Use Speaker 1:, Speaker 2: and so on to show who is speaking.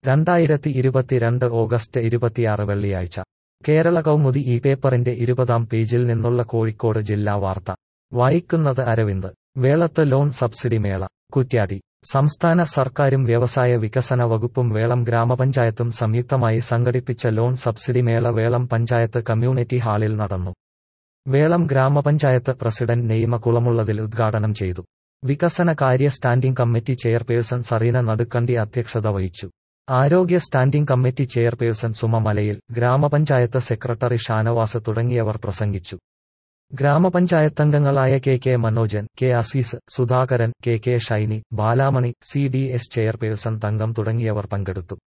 Speaker 1: രണ്ടായിരത്തി ഇരുപത്തിരണ്ട് ഓഗസ്റ്റ് ഇരുപത്തിയാറ് വെള്ളിയാഴ്ച കേരള കൗമുദി ഈ പേപ്പറിന്റെ ഇരുപതാം പേജിൽ നിന്നുള്ള കോഴിക്കോട് ജില്ലാ വാർത്ത വായിക്കുന്നത് അരവിന്ദ് വേളത്ത് ലോൺ സബ്സിഡി മേള കുറ്റ്യാടി സംസ്ഥാന സർക്കാരും വ്യവസായ വികസന വകുപ്പും വേളം ഗ്രാമപഞ്ചായത്തും സംയുക്തമായി സംഘടിപ്പിച്ച ലോൺ സബ്സിഡി മേള വേളം പഞ്ചായത്ത് കമ്മ്യൂണിറ്റി ഹാളിൽ നടന്നു വേളം ഗ്രാമപഞ്ചായത്ത് പ്രസിഡന്റ് നെയ്മ കുളമുള്ളതിൽ ഉദ്ഘാടനം ചെയ്തു വികസന കാര്യ standing committee chairperson Sareena Nadukkandi അധ്യക്ഷത വഹിച്ചു ആരോഗ്യ സ്റ്റാൻഡിംഗ് കമ്മിറ്റി ചെയർപേഴ്സൺ സുമ മലയിൽ ഗ്രാമപഞ്ചായത്ത് സെക്രട്ടറി ഷാനവാസ് തുടങ്ങിയവർ പ്രസംഗിച്ചു ഗ്രാമപഞ്ചായത്തംഗങ്ങളായ K K Manojan K Azeez Sudhakaran K K Shiny Balamani C D S chairperson Thankam തുടങ്ങിയവർ പങ്കെടുത്തു